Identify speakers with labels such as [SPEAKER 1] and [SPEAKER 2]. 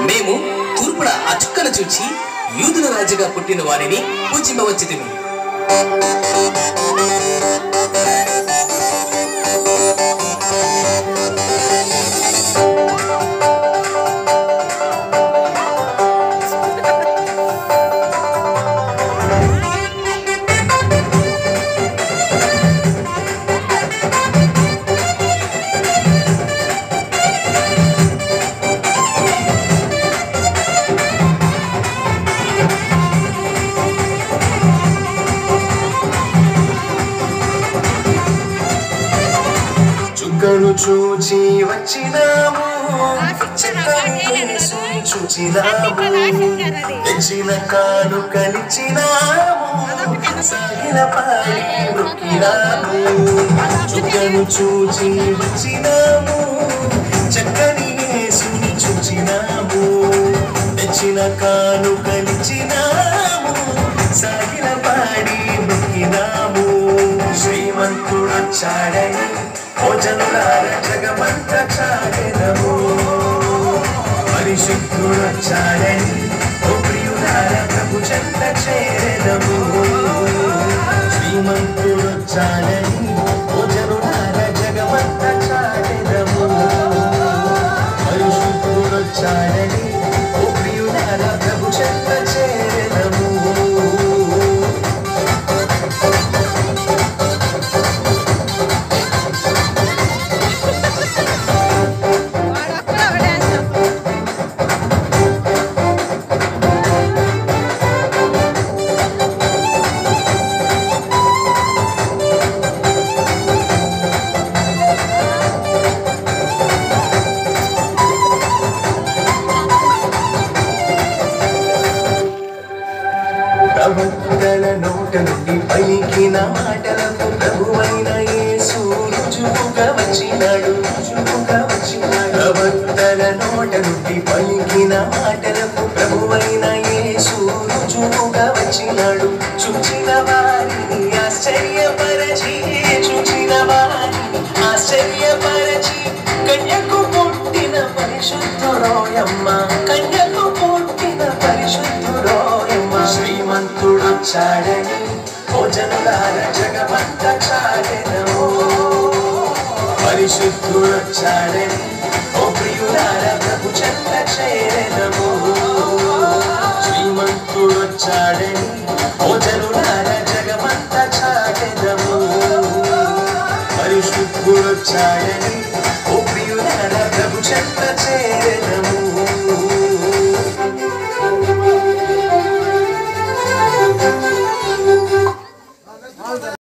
[SPEAKER 1] మేము తూర్పున ఆ చుక్కను చూచి యూదుల రాజుగా పుట్టిన వారిని పూజింపవచ్చితిమి
[SPEAKER 2] చుక్కను చూచి వచ్చినాము చక్కని యేసుని చూచినాము తెచ్చిన కాను కలిచినాము సాగిన పాడి మొక్కినాము చుక్కను చూచి వచ్చినాము చక్కని యేసుని చూచినాము తెచ్చిన కాను కలిచినాము సాగిన పాడి మొక్కినాము శ్రీమంతుడొచ్చాడని భోజనులార జగమంత చాడెదము పరిశుద్ధుడొచ్చాడని ఓ ప్రియులార ప్రభు చెంత చేరెదము శ్రీమంతుడొచ్చాడని భోజనులార జగమంత చాడెదము పరిశుద్ధుడొచ్చాడని ఓ ప్రియులార ప్రభు చెంత చేరెదము ప్రవక్తల నోట నుండి పలికిన మాటలకు ప్రభువైన యేసు రుజువుగా వచ్చినాడు రుజువుగా వచ్చినాడు ప్రవక్తల నోట నుండి పలికిన మాటలకు ప్రభువైన యేసు రుజువుగా వచ్చినాడు చూచిన వారిని ఆశ్చర్యపరచి చూచిన వారిని ఆశ్చర్యపరచి కన్యకు పుట్టిన పరిశుద్ధురోయమ్మ కన్యకు పుట్టిన పరిశుద్ధురోయమ్మ శ్రీమంతుడొచ్చాడని భోజనులార జగమంత చాడెనము పరిశుద్ధుడొచ్చాడని ఓ ప్రియులార ప్రభు చెంత చేరెనము శ్రీమంతుడొచ్చాడని భోజనులార జగమంత చాడెనము పరిశుద్ధుడొచ్చాడని